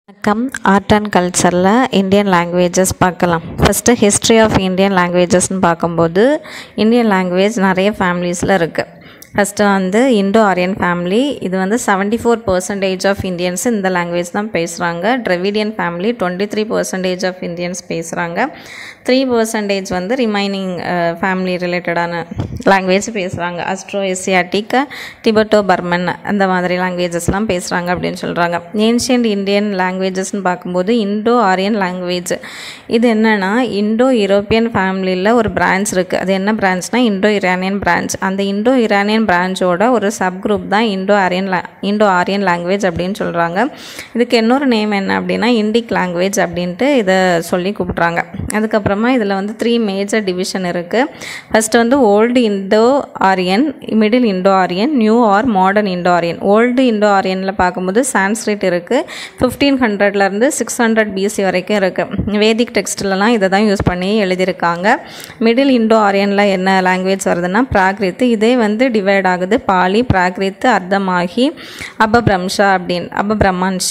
வணக்கம் art and கல்ச்சரில் Indian languages பார்க்கலாம் ஃபஸ்ட்டு ஹிஸ்ட்ரி ஆஃப் இந்தியன் லாங்குவேஜஸ்னு பார்க்கும்போது இந்தியன் லாங்குவேஜ் நிறைய ஃபேமிலிஸில் இருக்குது ஃபஸ்ட்டு வந்து இண்டோ ஆரியன் ஃபேமிலி இது வந்து seventy four percentage of Indians இந்த லாங்குவேஜ் தான் பேசுகிறாங்க Dravidian family twenty three percentage of Indians பேசுகிறாங்க த்ரீ பர்சன்டேஜ் வந்து ரிமைனிங் ஃபேமிலி ரிலேட்டடான லாங்குவேஜ் பேசுகிறாங்க அஸ்ட்ரோ ஏசியாட்டிக் டிபட்டோ பர்மன் அந்த மாதிரி லாங்குவேஜஸ்லாம் பேசுகிறாங்க அப்படின்னு சொல்கிறாங்க ஏன்ஷியன்ட் இந்தியன் லாங்குவேஜஸ்னு பார்க்கும்போது இண்டோ ஆரியன் லாங்குவேஜ் இது என்னென்னா இண்டோ யூரோப்பியன் ஃபேமிலியில் ஒரு பிரான்ச் இருக்குது அது என்ன பிரான்ச்னா இண்டோ இரானியன் பிரான்ச் அந்த இண்டோ இரானியன் பிரான்ச்சோட ஒரு சப் குரூப் தான் இண்டோ ஆரியன் லா இண்டோ ஆரியன் லாங்குவேஜ் அப்படின்னு சொல்கிறாங்க இதுக்கு இன்னொரு நேம் என்ன அப்படின்னா இண்டிக் லாங்குவேஜ் அப்படின்ட்டு இதை சொல்லி கூப்பிட்றாங்க அதுக்கப்புறமா இதில் வந்து த்ரீ மேஜர் டிவிஷன் இருக்குது ஃபஸ்ட்டு வந்து old Indo Aryan middle Indo Aryan new or modern Indo Aryan old Indo ஆரியனில் பார்க்கும்போது சான்ஸ்கிரிட் இருக்குது ஃபிஃப்டீன் ஹண்ட்ரட்லேருந்து சிக்ஸ் ஹண்ட்ரட் பிசி வரைக்கும் இருக்குது வேதிக் டெக்ஸ்ட்லலாம் இதை தான் யூஸ் பண்ணி எழுதியிருக்காங்க மிடில் இண்டோ ஆரியனில் என்ன லாங்குவேஜ் வருதுன்னா பிராக்ரித் இதே வந்து டிவைட் ஆகுது பாலி பிராக்ரித் அர்த்தமாகி அபபிரம்ஷா அப்படின்னு அபபிரமன்ஷ்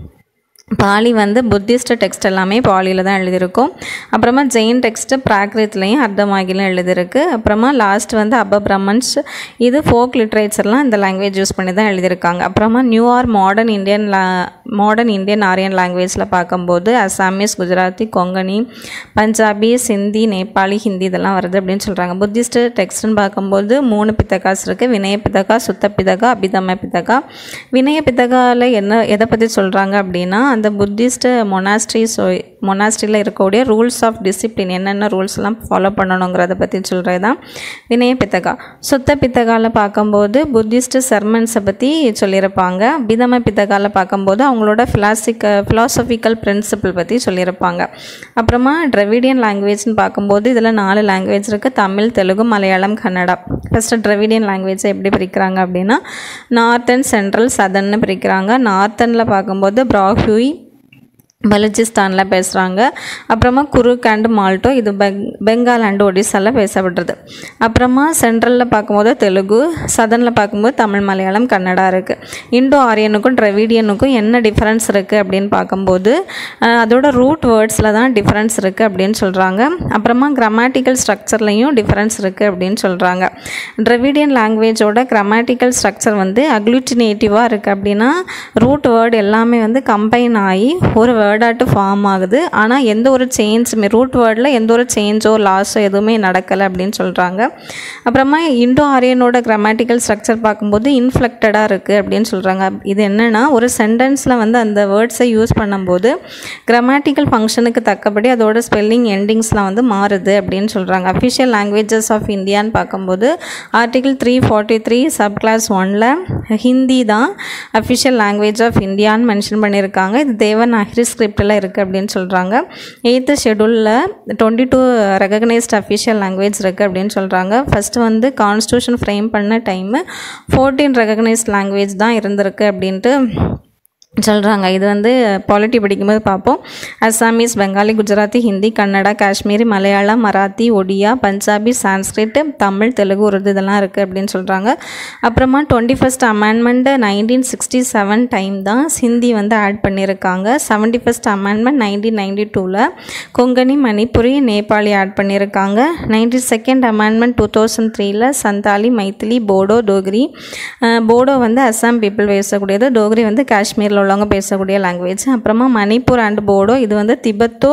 பாலி வந்து புத்திஸ்ட் டெக்ஸ்ட் எல்லாமே பாலியில் தான் எழுதியிருக்கும் அப்புறமா ஜெயின் டெக்ஸ்ட்டு பிராக்ரித்லேயும் அர்த்தமாகிலும் எழுதியிருக்கு அப்புறமா லாஸ்ட் வந்து அபபிரமன்ஸ் இது ஃபோக் லிட்ரேச்சர்லாம் இந்த லாங்குவேஜ் யூஸ் பண்ணி தான் எழுதியிருக்காங்க அப்புறமா நியூ ஆர் மாடர்ன் இந்தியன் லா மாடர்ன் இந்தியன் ஆரியன் லாங்குவேஜில் பார்க்கும்போது அசாமீஸ் குஜராத்தி கொங்கணி பஞ்சாபி சிந்தி நேபாளி ஹிந்தி இதெல்லாம் வருது அப்படின்னு சொல்கிறாங்க புத்திஸ்ட் டெக்ஸ்ட்னு பார்க்கும்போது மூணு பித்தகாஸ் இருக்குது வினய பித்தகா சுத்த பித்தகா அபிதம பித்தகா வினய பித்தகாவில் என்ன எதை பற்றி சொல்கிறாங்க அப்படின்னா அந்த புத்திஸ்ட் மொனாஸ்ட்ரிஸ் மொனாஸ்ட்ரியில் இருக்கக்கூடிய ரூல்ஸ் ஆஃப் டிசிப்ளின் என்னென்ன ரூல்ஸ்லாம் ஃபாலோ பண்ணணுங்கிறத பற்றி சொல்கிறது தான் வினய பித்தகா சுத்த பித்தகாவில் பார்க்கும்போது புத்திஸ்ட் சர்மன்ஸை பற்றி சொல்லியிருப்பாங்க பிதம பித்தகாவில் பார்க்கும்போது அவங்களோட ஃபிலாசிக்க ஃபிலாசபிக்கல் பிரின்சிபிள் பற்றி சொல்லியிருப்பாங்க அப்புறமா ட்ரெவிடியன் லாங்குவேஜ்னு பார்க்கும்போது இதில் நாலு லாங்குவேஜ் இருக்குது தமிழ் தெலுங்கு மலையாளம் கன்னடா ஃபஸ்ட்டு ட்ரெவிடியன் லாங்குவேஜை எப்படி பிரிக்கிறாங்க அப்படின்னா நார்த்தன் சென்ட்ரல் சதர்ன்னு பிரிக்கிறாங்க நார்த்தனில் பார்க்கும்போது ப்ராஹ்யூய் பலுச்சிஸ்தானில் பேசுகிறாங்க அப்புறமா குருக் அண்டு மால்டோ இது பெங் பெங்கால் அண்டு ஒடிசாவில் பேசப்படுறது அப்புறமா சென்ட்ரலில் பார்க்கும்போது தெலுங்கு சதனில் பார்க்கும்போது தமிழ் மலையாளம் கன்னடா இருக்குது இண்டோ ஆரியனுக்கும் ட்ரெவிடியனுக்கும் என்ன டிஃப்ரென்ஸ் இருக்குது அப்படின்னு பார்க்கும்போது அதோட ரூட் வேர்ட்ஸில் தான் டிஃப்ரென்ஸ் இருக்குது அப்படின்னு சொல்கிறாங்க அப்புறமா கிராமட்டிக்கல் ஸ்ட்ரக்சர்லேயும் டிஃப்ரென்ஸ் இருக்குது அப்படின்னு சொல்கிறாங்க ட்ரெவிடியன் லாங்குவேஜோட கிராமட்டிக்கல் ஸ்ட்ரக்சர் வந்து அக்ளூட்டினேட்டிவாக இருக்குது அப்படின்னா ரூட் வேர்டு எல்லாமே வந்து கம்பைன் ஆகி ஒரு வேர்ட் வேர்டாட்டு ஃபார்ம் ஆகுது ஆனால் எந்த ஒரு சேஞ்சுமே ரூட் வேர்டில் எந்த ஒரு சேஞ்சோ லாஸோ எதுவுமே நடக்கலை அப்படின்னு சொல்கிறாங்க அப்புறமா இண்டோ ஆரியனோட கிராமட்டிக்கல் ஸ்ட்ரக்சர் பார்க்கும்போது இன்ஃப்ளெக்டடாக இருக்குது அப்படின்னு சொல்கிறாங்க இது என்னென்னா ஒரு சென்டென்ஸில் வந்து அந்த வேர்ட்ஸை யூஸ் பண்ணும்போது கிராமட்டிக்கல் ஃபங்க்ஷனுக்கு தக்கபடி அதோட ஸ்பெல்லிங் எண்டிங்ஸ்லாம் வந்து மாறுது அப்படின்னு சொல்கிறாங்க அஃபிஷியல் லாங்குவேஜஸ் ஆஃப் இந்தியான்னு பார்க்கும்போது article three forty three subclause ஒனில் ஹிந்தி தான் அஃபிஷியல் லாங்குவேஜ் ஆஃப் இந்தியான்னு மென்ஷன் பண்ணியிருக்காங்க இது தேவநாகிரி ஸ்கிரிப்டில் இருக்குது அப்படின்னு சொல்கிறாங்க எயித்து ஷெடியூலில் twenty two recognised official language இருக்குது அப்படின்னு சொல்கிறாங்க ஃபஸ்ட்டு வந்து கான்ஸ்டியூஷன் ஃப்ரேம் பண்ண டைமு ஃபோர்டீன் ரெகக்னைஸ்ட் லாங்குவேஜ் தான் இருந்திருக்கு அப்படின்ட்டு சொல்கிறாங்க இது வந்து பாலிட்டி படிக்கும்போது பார்ப்போம் அசாமீஸ் பெங்காலி குஜராத்தி ஹிந்தி கன்னடா காஷ்மீரி மலையாளம் மராத்தி ஒடியா பஞ்சாபி சான்ஸ்கிரிட் தமிழ் தெலுங்கு உருது இதெல்லாம் இருக்குது அப்படின்னு சொல்கிறாங்க அப்புறமா twenty first amendment nineteen sixty seven time தான் ஹிந்தி வந்து ஆட் பண்ணியிருக்காங்க seventy first amendment nineteen ninety டூவில் கொங்கணி மணிப்புரி நேபாளி ஆட் பண்ணியிருக்காங்க ninety second amendment two thousand த்ரீயில் சந்தாலி மைத்திலி போடோ டோக்ரி போடோ வந்து அஸ்ஸாம் பீப்புள் பேசக்கூடியது டோக்ரி வந்து காஷ்மீரில் உள்ளவங்க பேசக்கூடிய லாங்குவேஜ் அப்புறமா மணிப்பூர் அண்ட் போடோ இது வந்து திபெத்தோ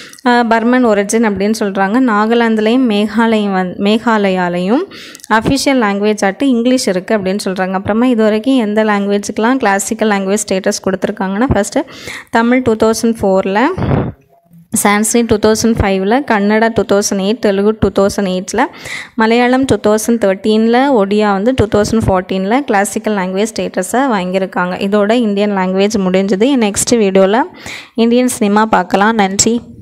பர்மன் ஒரிஜின் அப்படின்னு சொல்கிறாங்க நாகாலாந்துலேயும் மேகாலயம் வந் மேகாலயாலையும் அஃபிஷியல் லாங்குவேஜ் ஆட்டு இங்கிலீஷ் இருக்குது அப்படின்னு சொல்கிறாங்க அப்புறமா இது வரைக்கும் எந்த லாங்குவேஜுக்கெலாம் கிளாசிக்கல் லாங்குவேஜ் ஸ்டேட்டஸ் கொடுத்துருக்காங்கன்னா ஃபஸ்ட்டு தமிழ் டூ தௌசண்ட் ஃபோரில் சான்ஸ்கிரிட் டூ தௌசண்ட் ஃபைவ்ல Kannada two thousand eight Telugu two thousand எயிட்டில் மலையாளம் டூ தௌசண்ட் தேர்ட்டீனில் ஒடியா வந்து டூ தௌசண்ட் ஃபோர்டீனில் கிளாசிக்கல் லாங்குவேஜ் ஸ்டேட்டஸை வாங்கியிருக்காங்க இதோட இந்தியன் லாங்குவேஜ் முடிஞ்சது நெக்ஸ்ட் வீடியோவில் இந்தியன் சினிமா பார்க்கலாம் நன்றி